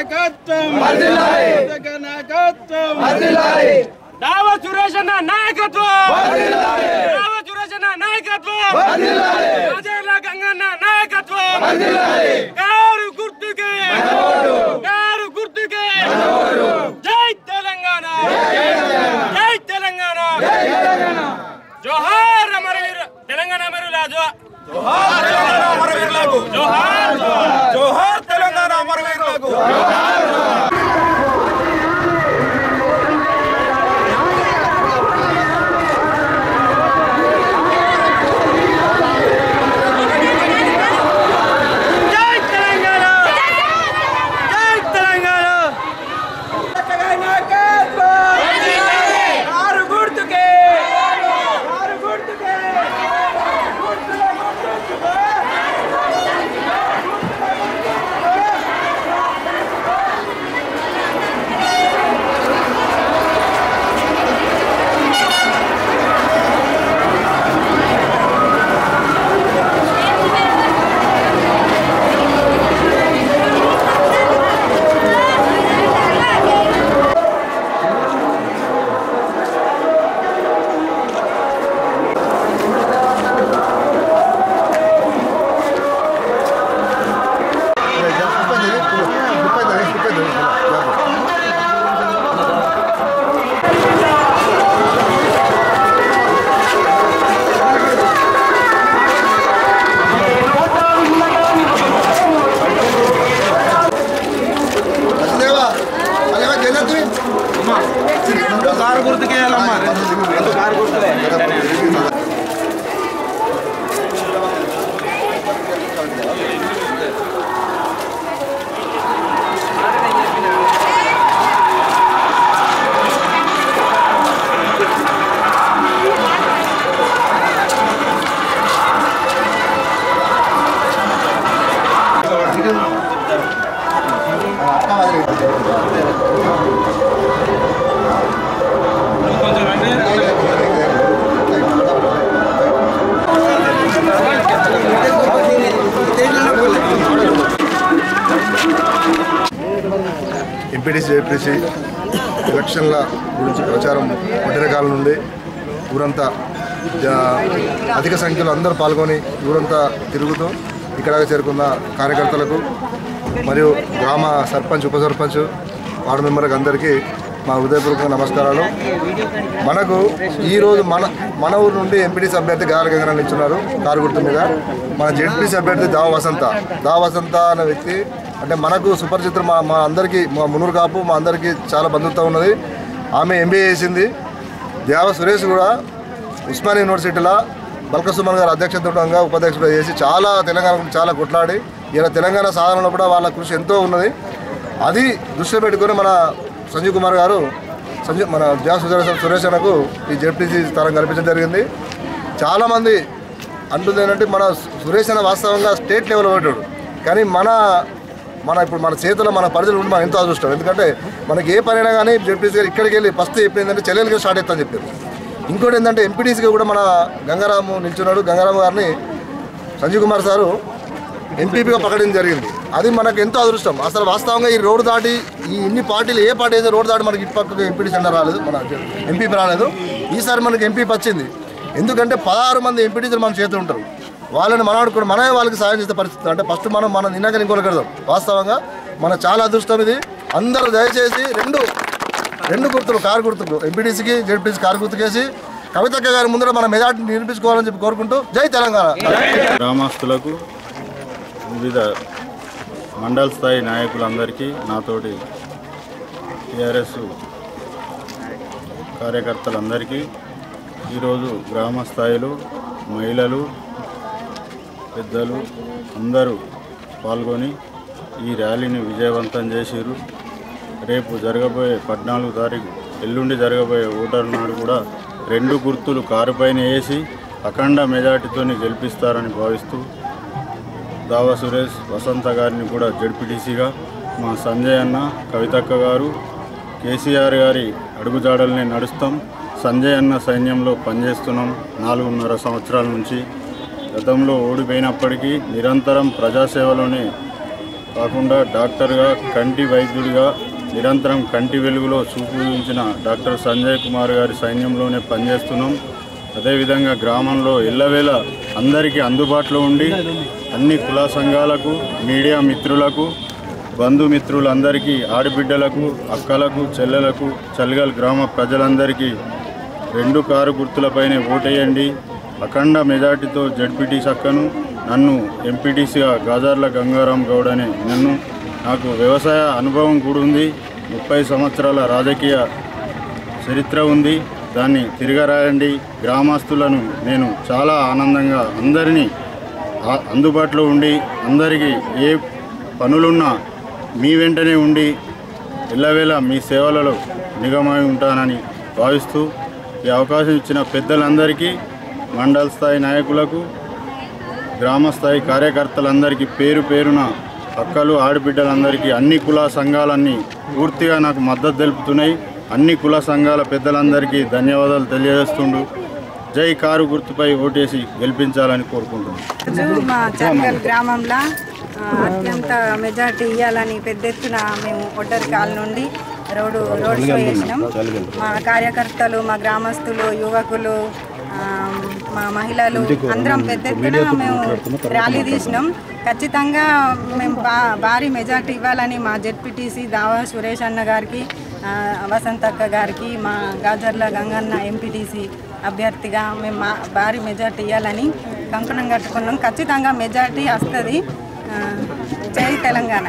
నాయకత్వం కవితక్క నాయకత్వం దావ సురేష్ అన్న నాయకత్వం దావ సురేష్ అన్న నాయకత్వం రాజేంద్ర గంగన్న నాయకత్వం గారు గుర్తుకే గారు గుర్తుకే జై తెలంగాణ జై తెలంగాణ జోహార్ అమరవీర తెలంగాణ అమరుల జోహార్ జోహార్ జోహార్ తెలంగాణ అమరవీరులకు జై తెలంగాణ జై తెలంగాణ ఆరు గుర్తుకే ఆరు గుర్తుకే కారు గుర్తుకే వెళ్ళమ్మా కారు గుర్తులే ఎంపీటీసీ జేపీసీ ఎలక్షన్ల గురించి ప్రచారం పట్టిన కాలం నుండి ఊరంతా జా- అధిక సంఖ్యలో అందరూ పాల్గొని ఊరంతా తిరుగుతూ ఇక్కడ చేరుకున్న కార్యకర్తలకు మరియు గ్రామ సర్పంచ్ ఉప సర్పంచ్ వార్డు మెంబర్కి అందరికీ మా హృదయపూర్వక నమస్కారాలు మనకు ఈరోజు మన మన ఊరు నుండి ఎంపీటీసీ అభ్యర్థి గాలి గంగన నిల్చున్నారు కారు గుర్తు మీద మన జెడ్పీసీ అభ్యర్థి దావ వసంత దావ వసంత అనే వ్యక్తి అంటే మనకు సుపరిచిత్రం మా మా అందరికీ మా మునూరు కాపు మా అందరికీ చాలా బంధుత్వం ఉన్నది ఆమె ఎంబీఏ చేసింది దేవ సురేష్ కూడా ఉస్మాన్ యూనివర్సిటీలో బల్క సుమన్ గారు అధ్యక్షతంగా ఉపాధ్యక్షుడు చేసి చాలా తెలంగాణ గురించి చాలా కొట్లాడి ఇలా తెలంగాణ సాధనలో కూడా వాళ్ళ కృషి ఎంతో ఉన్నది అది దృష్టిలో పెట్టుకొని మన సంజీవ్ కుమార్ గారు సంజీవ్ మన దేవ సురేష్ సురేష్ అన్నకు ఈ జెడ్పీసీ స్థానం కల్పించడం జరిగింది చాలామంది అంటుంది ఏంటంటే మన సురేష్ అన్న వాస్తవంగా స్టేట్ లెవెల్ ఓటాడు కానీ మన మన ఇప్పుడు మన చేతిలో మన పరిధిలో ఉండి మనం ఎంతో అదృష్టం ఎందుకంటే మనకి ఏ పనైనా కానీ జెడ్పీసీ గారు ఇక్కడికి వెళ్ళి ఫస్ట్ చెప్పింది ఏంటంటే చెల్లెలకి స్టార్ట్ అవుతామని చెప్పారు ఇంకోటి ఏంటంటే ఎంపీటీసీగా కూడా మన గంగారాము నిల్చున్నాడు గంగారాము గారిని సంజీవ్ కుమార్ సారు ఎంపీపీగా ప్రకటించడం జరిగింది అది మనకు ఎంతో అదృష్టం అసలు వాస్తవంగా ఈ రోడ్డు దాటి ఈ ఇన్ని పార్టీలు ఏ పార్టీ అయితే రోడ్డు దాటి మనకి ఇటు పక్కకు ఎంపీటీ సెంటర్ రాలేదు మన ఎంపీపీ రాలేదు ఈసారి మనకి ఎంపీపీ వచ్చింది ఎందుకంటే పదహారు మంది ఎంపీటీసీలు మన చేతులు ఉంటారు వాళ్ళని మనం కూడా మనమే వాళ్ళకి సాయం చేసే పరిస్థితి అంటే ఫస్ట్ మనం మనం నిన్నగా ఇంకోటి కడదాం వాస్తవంగా మన చాలా అదృష్టం ఇది అందరూ దయచేసి రెండు రెండు గుర్తులు కారు గుర్తులు ఎంపీటీసీకి జెడ్పీసీ కారు గుర్తుకేసి కవితక్క గారి ముందర మన మెజార్టీ నిరూపించుకోవాలని చెప్పి కోరుకుంటూ జై తెలంగాణ గ్రామస్తులకు వివిధ మండల స్థాయి నాయకులందరికీ నాతోటి టీఆర్ఎస్ కార్యకర్తలందరికీ ఈరోజు గ్రామ స్థాయిలో మహిళలు పెద్దలు అందరూ పాల్గొని ఈ ర్యాలీని విజయవంతం చేసిర్రు రేపు జరగబోయే పద్నాలుగు తారీఖు ఎల్లుండి జరగబోయే ఓటర్ నాడు కూడా రెండు గుర్తులు కారుపైన వేసి అఖండ మెజార్టీతోని గెలిపిస్తారని భావిస్తూ దావా సురేష్ వసంత గారిని కూడా జడ్పీటీసీగా మా సంజయ్ అన్న కవితక్క గారు కేసీఆర్ గారి అడుగుజాడల్ని నడుస్తాం సంజయ్ అన్న సైన్యంలో పనిచేస్తున్నాం నాలుగున్నర సంవత్సరాల నుంచి గతంలో ఓడిపోయినప్పటికీ నిరంతరం ప్రజాసేవలోనే కాకుండా డాక్టర్గా కంటి వైద్యుడిగా నిరంతరం కంటి వెలుగులో చూపించిన డాక్టర్ సంజయ్ కుమార్ గారి సైన్యంలోనే పనిచేస్తున్నాం అదేవిధంగా గ్రామంలో ఎల్లవేళ అందరికీ అందుబాటులో ఉండి అన్ని కుల సంఘాలకు మీడియా మిత్రులకు బంధుమిత్రులందరికీ ఆడబిడ్డలకు అక్కలకు చెల్లెలకు చలిగల్ గ్రామ ప్రజలందరికీ రెండు కారు గుర్తులపైనే ఓటేయండి అఖండ మెజార్టీతో జడ్పీటీ సక్కను నన్ను ఎంపీటీసీగా గాజార్ల గంగారాం గౌడ్ అనే నన్ను నాకు వ్యవసాయ అనుభవం కూడా ఉంది ముప్పై సంవత్సరాల రాజకీయ చరిత్ర ఉంది దాన్ని తిరగరాయండి గ్రామస్తులను నేను చాలా ఆనందంగా అందరినీ ఆ- అందుబాటులో ఉండి అందరికీ ఏ పనులున్నా మీ వెంటనే ఉండి ఎల్లవేళ మీ సేవలలో నిగమై ఉంటానని భావిస్తూ ఈ అవకాశం ఇచ్చిన పెద్దలందరికీ మండల స్థాయి నాయకులకు గ్రామ స్థాయి కార్యకర్తలందరికీ పేరు పేరున అక్కలు ఆడబిడ్డలందరికీ అన్ని కుల సంఘాలన్నీ పూర్తిగా నాకు మద్దతు తెలుపుతున్నాయి అన్ని కుల సంఘాల పెద్దలందరికీ ధన్యవాదాలు తెలియజేస్తుండు జై కారు గుర్తుపై ఓటేసి గెలిపించాలని కోరుకుంటున్నాను రోజు మా చంగల్ గ్రామంలో ఆ, అత్యంత మెజార్టీ ఇవ్వాలని పెద్ద ఎత్తున మేము ఒడ్డరి కాల నుండి రోడ్డు రోడ్ షో చేసినాం మా కార్యకర్తలు మా గ్రామస్తులు యువకులు ఆ, మా మహిళలు అందరం పెద్ద ఎత్తున మేము ర్యాలీ తీసినాం ఖచ్చితంగా మేము బా భారీ మెజార్టీ ఇవ్వాలని మా జెడ్పీటీసీ దావా సురేష్ అన్న గారికి ఆ, వసంతక్క గారికి మా గాజర్ల గంగన్న ఎంపీటీసీ అభ్యర్థిగా మేము మా భారీ మెజార్టీ ఇవ్వాలని కంకణం కట్టుకున్నాం ఖచ్చితంగా మెజార్టీ వస్తుంది ఆ, జై తెలంగాణ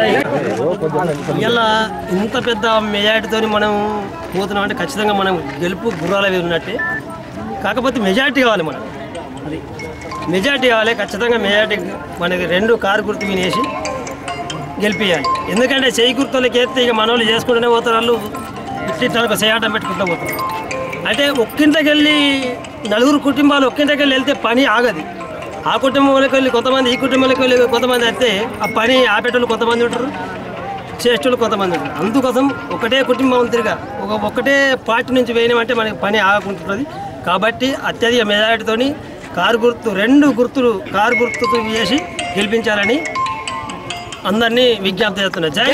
ఇలా ఇంత పెద్ద మెజారిటీతో మనం పోతున్నాం అంటే ఖచ్చితంగా మనం గెలుపు గుర్రాల మీద ఉన్నట్టే కాకపోతే మెజారిటీ కావాలి మనం అది మెజారిటీ కావాలి ఖచ్చితంగా మెజారిటీ మనకి రెండు కారు గుర్తు వినేసి గెలిపించాలి ఎందుకంటే చేయి గుర్తులకి ఎత్తే ఇక మన వాళ్ళు చేసుకుంటూనే పోతారు వాళ్ళు ఇట్లా చేయాటం పెట్టుకుంటూ పోతారు అంటే ఒక్కింతకి వెళ్ళి నలుగురు కుటుంబాలు ఒక్కింతకి వెళ్ళి వెళ్తే పని ఆగది ఆ కుటుంబంలోకి వెళ్ళి కొంతమంది ఈ కుటుంబంలోకి వెళ్ళి కొంతమంది అయితే ఆ పని ఆపేటోళ్ళు కొంతమంది ఉంటారు చేసేటోళ్ళు కొంతమంది ఉంటారు అందుకోసం ఒకటే కుటుంబం తిరిగా ఒక ఒకటే పార్టీ నుంచి వేయనమంటే మనకి పని ఆగకుంటుంది కాబట్టి అత్యధిక మెజారిటీతోని కారు గుర్తు రెండు గుర్తులు కారు గుర్తుకు వేసి గెలిపించాలని అందరినీ విజ్ఞప్తి చేస్తున్నా జై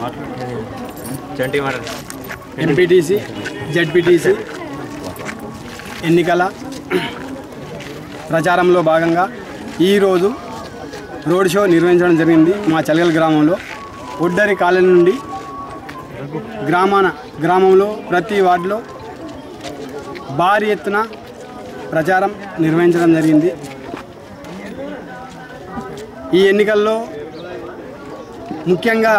ఎంపీటీసీ జెడ్పీటీసీ ఎన్నికల ప్రచారంలో భాగంగా ఈరోజు రోడ్ షో నిర్వహించడం జరిగింది మా చలగల్ గ్రామంలో ఒడ్డరి కాలనీ నుండి గ్రామాన గ్రామంలో ప్రతి వార్డులో భారీ ఎత్తున ప్రచారం నిర్వహించడం జరిగింది ఈ ఎన్నికల్లో ముఖ్యంగా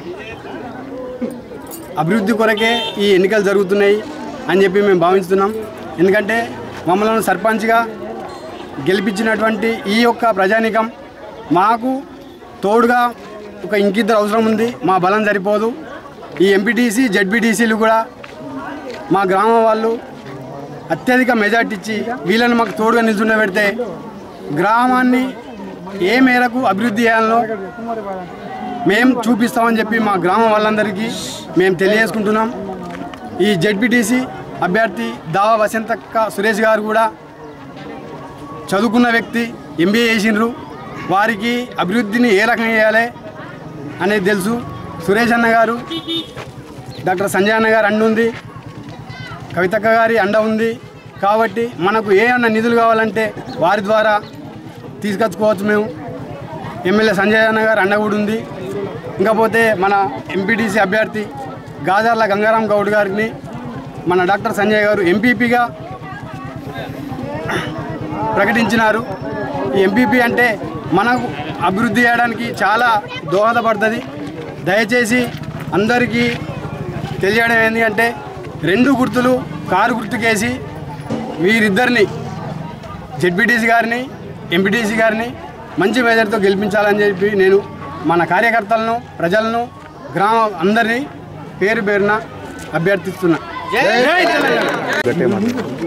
అభివృద్ధి కొరకే ఈ ఎన్నికలు జరుగుతున్నాయి అని చెప్పి మేము భావిస్తున్నాం ఎందుకంటే మమ్మల్ని సర్పంచ్గా గెలిపించినటువంటి ఈ యొక్క ప్రజానీకం మాకు తోడుగా ఒక ఇంకిద్దరు అవసరం ఉంది మా బలం సరిపోదు ఈ ఎంపీటీసీ జడ్పీటీసీలు కూడా మా గ్రామం వాళ్ళు అత్యధిక మెజార్టీ ఇచ్చి వీళ్ళని మాకు తోడుగా నిల్చుండ పెడితే గ్రామాన్ని ఏ మేరకు అభివృద్ధి చేయాలనో మేము చూపిస్తామని చెప్పి మా గ్రామం వాళ్ళందరికీ మేము తెలియజేసుకుంటున్నాం ఈ జడ్పీటీసీ అభ్యర్థి దావా వసంతక్క సురేష్ గారు కూడా చదువుకున్న వ్యక్తి ఎంబీఏ చేసిండ్రు వారికి అభివృద్ధిని ఏ రకంగా చేయాలి అనేది తెలుసు సురేష్ అన్న గారు డాక్టర్ సంజయ్ అన్న గారు అండ ఉంది కవితక్క గారి అండ ఉంది కాబట్టి మనకు ఏ అన్న నిధులు కావాలంటే వారి ద్వారా తీసుకొచ్చుకోవచ్చు మేము ఎమ్మెల్యే సంజయ్ అన్న గారు అండ కూడా ఉంది ఇంకపోతే మన ఎంపీటీసీ అభ్యర్థి గాజార్ల గంగారాం గౌడ్ గారిని మన డాక్టర్ సంజయ్ గారు ఎంపీపీగా ప్రకటించినారు ఈ ఎంపీపీ అంటే మనకు అభివృద్ధి చేయడానికి చాలా దోహదపడుతుంది దయచేసి అందరికీ తెలియడం ఏంటి అంటే రెండు గుర్తులు కారు గుర్తుకేసి వీరిద్దరిని జెడ్పీటీసీ గారిని ఎంపీటీసీ గారిని మంచి మెజర్తో గెలిపించాలని చెప్పి నేను మన కార్యకర్తలను ప్రజలను గ్రామ అందరినీ పేరు పేరున అభ్యర్థిస్తున్నా జై తెలంగాణ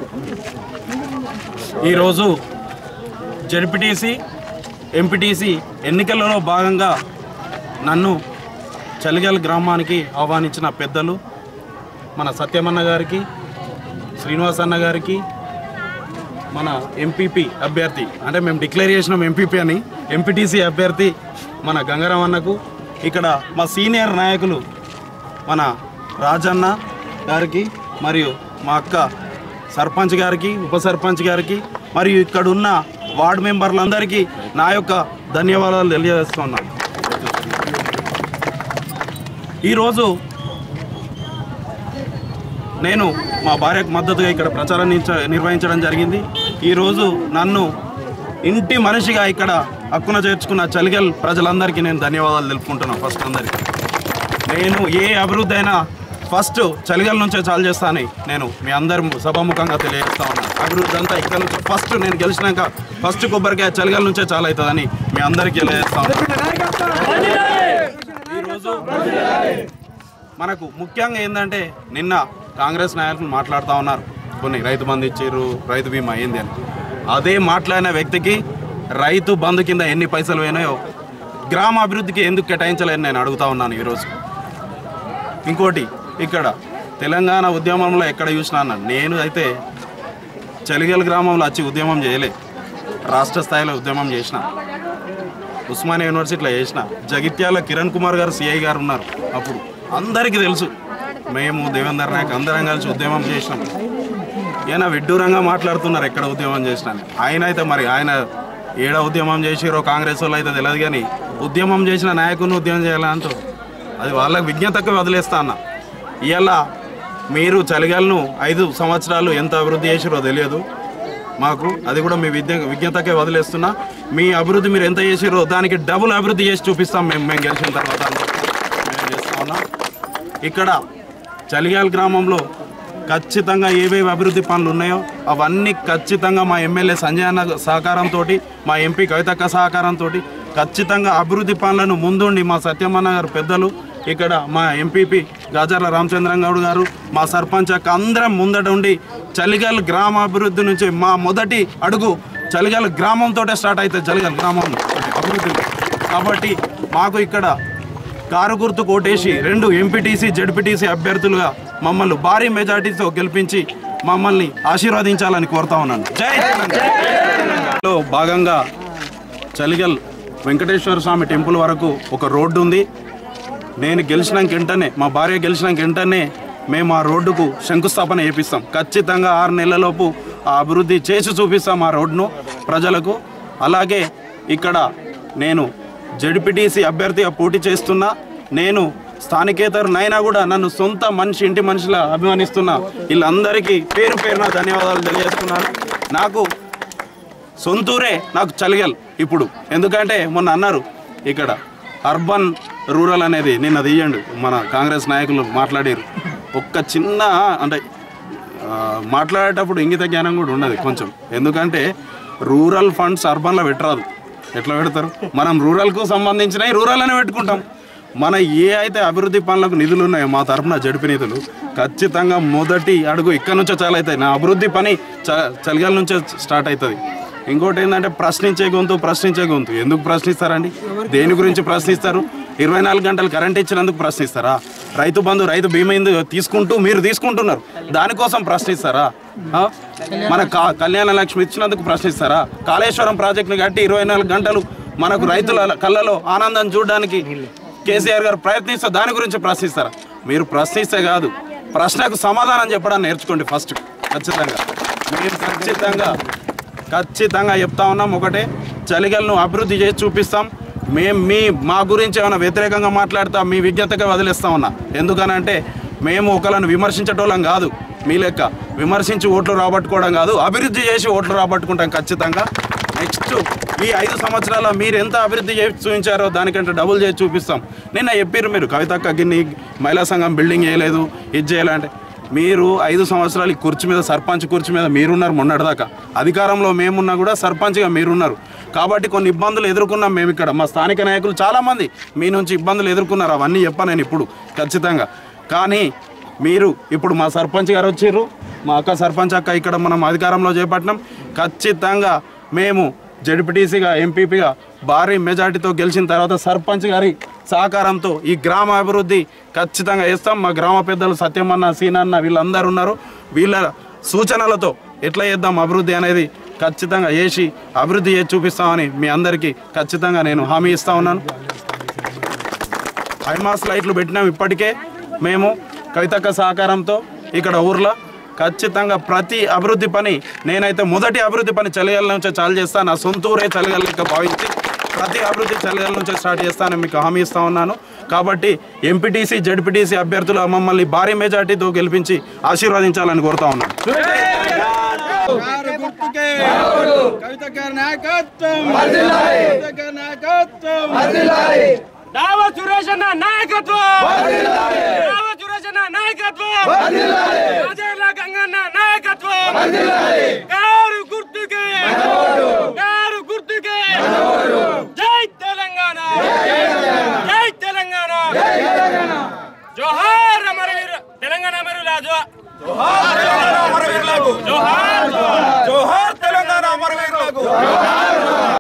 ఈరోజు జడ్పీటీసీ ఎంపీటీసీ ఎన్నికలలో భాగంగా నన్ను చలిగల్ గ్రామానికి ఆహ్వానించిన పెద్దలు మన సత్యమన్న గారికి శ్రీనివాస్ అన్న గారికి మన ఎంపీపీ అభ్యర్థి అంటే మేము డిక్లేర్ చేసినాం ఎంపీపీ అని ఎంపీటీసీ అభ్యర్థి మన గంగారాం అన్నకు ఇక్కడ మా సీనియర్ నాయకులు మన రాజన్న గారికి మరియు మా అక్క సర్పంచ్ గారికి ఉప సర్పంచ్ గారికి మరియు ఇక్కడ ఉన్న వార్డు మెంబర్లందరికీ నా యొక్క ధన్యవాదాలు తెలియజేస్తున్నాను ఈరోజు నేను మా భార్యకు మద్దతుగా ఇక్కడ ప్రచారం నించ- నిర్వహించడం జరిగింది ఈరోజు నన్ను ఇంటి మనిషిగా ఇక్కడ హక్కున చేర్చుకున్న చలిగల్ ప్రజలందరికీ నేను ధన్యవాదాలు తెలుపుకుంటున్నాను ఫస్ట్ అందరికీ నేను ఏ అభివృద్ధి అయినా ఫస్ట్ చలిగల నుంచే చాలు చేస్తానని నేను మీ అందరి సభాముఖంగా తెలియజేస్తా ఉన్నాను అభివృద్ధి అంతా ఇక్కడ నుంచి ఫస్ట్ నేను గెలిచినాక ఫస్ట్ కొబ్బరికాయ చలిగల నుంచే చాలు అవుతుందని మీ అందరికీ తెలియజేస్తా ఉన్నాను ఈరోజు మనకు ముఖ్యంగా ఏంటంటే నిన్న కాంగ్రెస్ నాయకులు మాట్లాడుతూ ఉన్నారు కొన్ని రైతు బంధు ఇచ్చారు రైతు బీమా అయింది అని అదే మాట్లాడిన వ్యక్తికి రైతు బంధు కింద ఎన్ని పైసలు పోయినాయో గ్రామ అభివృద్ధికి ఎందుకు కేటాయించలేని నేను అడుగుతా ఉన్నాను ఈరోజు ఇంకోటి ఇక్కడ తెలంగాణ ఉద్యమంలో ఎక్కడ చూసినా అన్న నేను అయితే చలిగల్ గ్రామంలో వచ్చి ఉద్యమం చేయలే రాష్ట్ర స్థాయిలో ఉద్యమం చేసిన ఉస్మానియా యూనివర్సిటీలో చేసిన జగిత్యాల కిరణ్ కుమార్ గారు సిఐ గారు ఉన్నారు అప్పుడు అందరికీ తెలుసు మేము దేవేందర్ నాయక్ అందరం కలిసి ఉద్యమం చేసినాం ఈయన విడ్డూరంగా మాట్లాడుతున్నారు ఎక్కడ ఉద్యమం చేసినా అని. ఆయన అయితే మరి ఆయన ఏడ ఉద్యమం చేసిరో కాంగ్రెస్ వాళ్ళు అయితే తెలియదు కానీ ఉద్యమం చేసిన నాయకుని ఉద్యమం చేయాలంటూ అది వాళ్ళకి విజ్ఞతకు వదిలేస్తా అన్న ఇవాళ మీరు చలిగాలను ఐదు సంవత్సరాలు ఎంత అభివృద్ధి చేసిరో తెలియదు మాకు అది కూడా మీ విద్య విజ్ఞతకే వదిలేస్తున్నా మీ అభివృద్ధి మీరు ఎంత చేసిరో దానికి డబుల్ అభివృద్ధి చేసి చూపిస్తాం మేము మేము గెలిచిన తర్వాత అని మేము చేస్తా ఉన్నాం ఇక్కడ చలిగాల్ గ్రామంలో ఖచ్చితంగా ఏవేవి అభివృద్ధి పనులు ఉన్నాయో అవన్నీ ఖచ్చితంగా మా ఎమ్మెల్యే సంజయ్ అన్న సహకారంతో మా ఎంపీ కవితక్క సహకారంతో ఖచ్చితంగా అభివృద్ధి పనులను ముందుండి మా సత్యమన్న గారు పెద్దలు ఇక్కడ మా ఎంపీపీ గాజర్ల రామచంద్రం గౌడ్ గారు మా సర్పంచ్ అక్క అందరం ముందట ఉండి చలిగల్ గ్రామ అభివృద్ధి నుంచి మా మొదటి అడుగు చలిగల్ గ్రామంతో స్టార్ట్ అవుతుంది చలిగల్ గ్రామం అభివృద్ధి కాబట్టి మాకు ఇక్కడ కారు గుర్తు కోటేసి రెండు ఎంపీటీసీ జడ్పీటీసీ అభ్యర్థులుగా మమ్మల్ని భారీ మెజార్టీతో గెలిపించి మమ్మల్ని ఆశీర్వదించాలని కోరుతా ఉన్నాను జై తెలంగాణ లో భాగంగా చలిగల్ వెంకటేశ్వర స్వామి టెంపుల్ వరకు ఒక రోడ్డు ఉంది నేను గెలిచినాక వెంటనే మా భార్య గెలిచినాక వెంటనే మేము ఆ రోడ్డుకు శంకుస్థాపన చేపిస్తాం ఖచ్చితంగా ఆరు నెలలలోపు ఆ అభివృద్ధి చేసి చూపిస్తాం ఆ రోడ్డును ప్రజలకు అలాగే ఇక్కడ నేను జడ్పీటీసీ అభ్యర్థిగా పోటీ చేస్తున్నా నేను స్థానికేతరునైనా కూడా నన్ను సొంత మనిషి ఇంటి మనిషిలా అభిమానిస్తున్నా వీళ్ళందరికీ పేరు పేరున ధన్యవాదాలు తెలియజేస్తున్నాను నాకు సొంతూరే నాకు చలిగల్ ఇప్పుడు ఎందుకంటే మొన్న అన్నారు ఇక్కడ అర్బన్ రూరల్ అనేది నిన్న తీయండి మన కాంగ్రెస్ నాయకులు మాట్లాడారు ఒక్క చిన్న అంటే ఆ, మాట్లాడేటప్పుడు ఇంగిత జ్ఞానం కూడా ఉన్నది కొంచెం ఎందుకంటే రూరల్ ఫండ్స్ అర్బన్లో పెట్టరాదు ఎట్లా పెడతారు మనం రూరల్కు సంబంధించినవి రూరల్ అనే పెట్టుకుంటాం మన ఏ అయితే అభివృద్ధి పనులకు నిధులు ఉన్నాయో మా తరఫున జడిపి నిధులు ఖచ్చితంగా మొదటి అడుగు ఇక్కడ నుంచే చాలా అవుతాయి నా అభివృద్ధి పని చ చలిగాల నుంచే స్టార్ట్ అవుతుంది ఇంకోటి ఏంటంటే ప్రశ్నించే గొంతు ప్రశ్నించే గొంతు ఎందుకు ప్రశ్నిస్తారండి దేని గురించి ప్రశ్నిస్తారు ఇరవై నాలుగు గంటలు కరెంట్ ఇచ్చినందుకు ప్రశ్నిస్తారా రైతు బంధు రైతు బీమా ఎందుకు తీసుకుంటూ మీరు తీసుకుంటున్నారు దానికోసం ప్రశ్నిస్తారా ఆ? మన కా కళ్యాణ లక్ష్మి ఇచ్చినందుకు ప్రశ్నిస్తారా కాళేశ్వరం ప్రాజెక్టును కట్టి ఇరవై నాలుగు గంటలు మనకు రైతుల కళ్ళలో ఆనందం చూడడానికి కేసీఆర్ గారు ప్రయత్నిస్తే దాని గురించి ప్రశ్నిస్తారా మీరు ప్రశ్నిస్తే కాదు ప్రశ్నకు సమాధానం చెప్పడం నేర్చుకోండి ఫస్ట్ ఖచ్చితంగా మీరు ఖచ్చితంగా ఖచ్చితంగా చెప్తా ఉన్నాం ఒకటే చలిగలను అభివృద్ధి చేసి చూపిస్తాం మేము మీ మా గురించి ఏమైనా వ్యతిరేకంగా మాట్లాడతా మీ విజ్ఞతగా వదిలేస్తా ఉన్నా ఎందుకనంటే మేము ఒకళ్ళని విమర్శించటోళ్ళం కాదు మీ లెక్క విమర్శించి ఓట్లు రాబట్టుకోవడం కాదు అభివృద్ధి చేసి ఓట్లు రాబట్టుకుంటాం ఖచ్చితంగా నెక్స్ట్ ఈ ఐదు సంవత్సరాల మీరు ఎంత అభివృద్ధి చేసి చూపించారో దానికంటే డబుల్ చేసి చూపిస్తాం నిన్న చెప్పారు మీరు కవితక్క గిన్ని మహిళా సంఘం బిల్డింగ్ చేయలేదు ఇది చేయాలంటే మీరు ఐదు సంవత్సరాలు ఈ కుర్చీ మీద సర్పంచ్ కుర్చీ మీద మీరున్నారు మొన్నటిదాకా అధికారంలో మేమున్నా కూడా సర్పంచ్గా మీరున్నారు కాబట్టి కొన్ని ఇబ్బందులు ఎదుర్కొన్నాం మేము ఇక్కడ మా స్థానిక నాయకులు చాలామంది మీ నుంచి ఇబ్బందులు ఎదుర్కొన్నారు అవన్నీ చెప్పాను నేను ఇప్పుడు ఖచ్చితంగా కానీ మీరు ఇప్పుడు మా సర్పంచ్ గారు వచ్చారు మా అక్క సర్పంచ్ అక్క ఇక్కడ మనం అధికారంలో చేపట్టినాం ఖచ్చితంగా మేము జడ్పీటీసీగా ఎంపీపీగా భారీ మెజార్టీతో గెలిచిన తర్వాత సర్పంచ్ గారి సహకారంతో ఈ గ్రామ అభివృద్ధి ఖచ్చితంగా చేస్తాం మా గ్రామ పెద్దలు సత్యమన్న సీనన్న వీళ్ళందరూ ఉన్నారు వీళ్ళ సూచనలతో ఎట్లా చేద్దాం అభివృద్ధి అనేది ఖచ్చితంగా వేసి అభివృద్ధి చేసి చూపిస్తామని మీ అందరికీ ఖచ్చితంగా నేను హామీ ఇస్తా ఉన్నాను ఐమాస్ లైట్లు పెట్టినాం ఇప్పటికే మేము కవితక్క సహకారంతో ఇక్కడ ఊర్లో ఖచ్చితంగా ప్రతి అభివృద్ధి పని నేనైతే మొదటి అభివృద్ధి పని చలిగల నుంచే చాలు చేస్తాను నా సొంత ఊరే చలిగల లెక్క భావించి ప్రతి అభివృద్ధి చలిగల నుంచే స్టార్ట్ చేస్తానని మీకు హామీ ఇస్తా ఉన్నాను కాబట్టి ఎంపీటీసీ జడ్పీటీసీ అభ్యర్థులు మమ్మల్ని భారీ మెజార్టీతో గెలిపించి ఆశీర్వదించాలని కోరుతా ఉన్నాను కారు గుర్తుకే కవిత గారి నాయకత్వం కవిత గారి నాయకత్వం దావా సురేష్ అన్న నాయకత్వం దావా సురేష్ అన్న నాయకత్వం రాజేల గంగన్న నాయకత్వం కారు గుర్తుకే కారు గుర్తుకే జై తెలంగాణ జై తెలంగాణ జోహార్ అమరవీర తెలంగాణ అమరులాజు జోహార్ తెలంగాణ అమరవీరులకు జోహార్ జోహార్ తెలంగాణ అమరవీరులకు